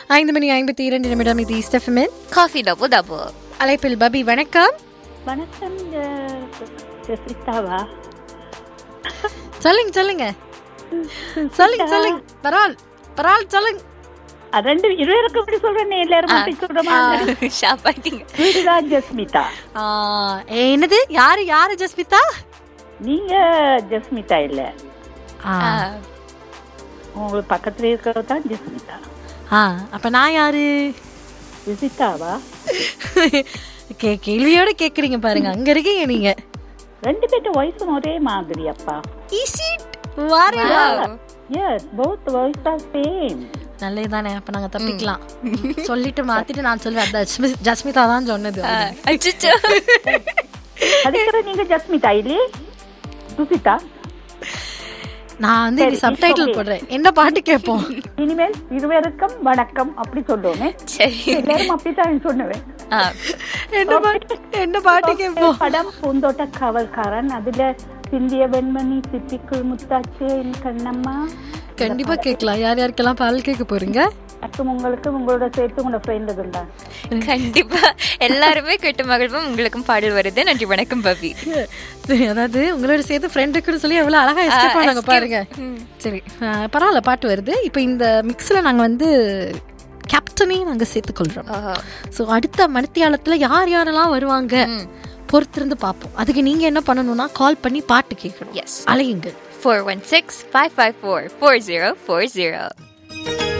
ஐந்து மணி ஐம்பத்தி இரண்டு நிமிடம் இது ஸ்டெஃபமின் காஃபி டபு டபு அழைப்பில் பபி வணக்கம் வணக்கம் ஜெசிதாவா சொல்லுங்க சொல்லுங்க சொல்லுங்க சொல்லுங்க பரவாயில்ல பரவாயில்ல சொல்லுங்க ரெண்டு இருவருக்கும் இப்படி சொல்றேன் எல்லாரும் அப்படி சொல்ற மாதிரி ஷாப் ஆயிட்டீங்க இதுதான் ஜஸ்மிதா ஆ, என்னது யாரு யாரு ஜஸ்மிதா நீங்க ஜஸ்மிதா இல்ல ஆ, உங்களுக்கு பக்கத்துல இருக்கிறது தான் ஜஸ்மிதா ஆ அப்ப நான் யாரு ஜெசிதாவா கே கேள்வியோட கேக்குறீங்க பாருங்க அங்க இருக்கீங்க நீங்க ரெண்டு பேர்ட்டு வயசும் ஒரே மாதிரி அப்பா வாரீங்களா? Yes both voice are same நல்லது தானே அப்ப நாங்க தப்பிக்கலாம் சொல்லிட்டு மாத்திட்டு நான் சொல்லுவேன் அந்த ஜஸ்மி- ஜஸ்மிதா தான் சொன்னது அச்சோ அதுக்கிற நீங்க ஜஸ்மிதா இல்லையே சுசிதா நான் வந்து சரி, சப்டைட்டில் it's okay. போடுறேன் என்ன பாட்டு கேட்போம் இனிமேல் இருவருக்கும் வணக்கம் அப்படி சொல்லுவோமே சரி எல்லாரும் அப்படித்தான் சொன்னவேன் ஆ, என்ன பாட்டு என்ன பாட்டு கேட்போம் படம் பூந்தோட்ட காவல்காரன் அதுல சிந்திய வெண்மணி சிப்பிக்குள் முத்தாச்சு என் கண்ணம்மா கண்டிப்பா கேட்கலாம் யார் யாருக்கெல்லாம் பால் கேட்க போறீங்க மற்றும் உங்களுக்கு உங்களோட சேர்த்து உங்களோட ஃப்ரெண்டு தான் கண்டிப்பா எல்லாருமே கேட்டு மகிழ்வும் உங்களுக்கும் பாடல் வருது நன்றி வணக்கம் பவி சரி, அதாவது உங்களோட சேர்த்து ஃப்ரெண்டுக்குன்னு சொல்லி எவ்வளவு அழகா எஸ்கேப் பண்ணாங்க escape. பாருங்க சரி ஆ, பரவாயில்ல பாட்டு வருது இப்போ இந்த மிக்ஸ்ல நாங்க வந்து கேப்டனையும் நாங்க சேர்த்துக்கொள்றோம் ஓஹோ. ஸோ அடுத்த மணித்தியாலத்துல யார் யாரெல்லாம் வருவாங்க ம். பொறுத்திருந்து பார்ப்போம் அதுக்கு நீங்க என்ன பண்ணணும்னா கால் பண்ணி பாட்டு கேட்கணும் Yes. அலையுங்கள் 416 554 4040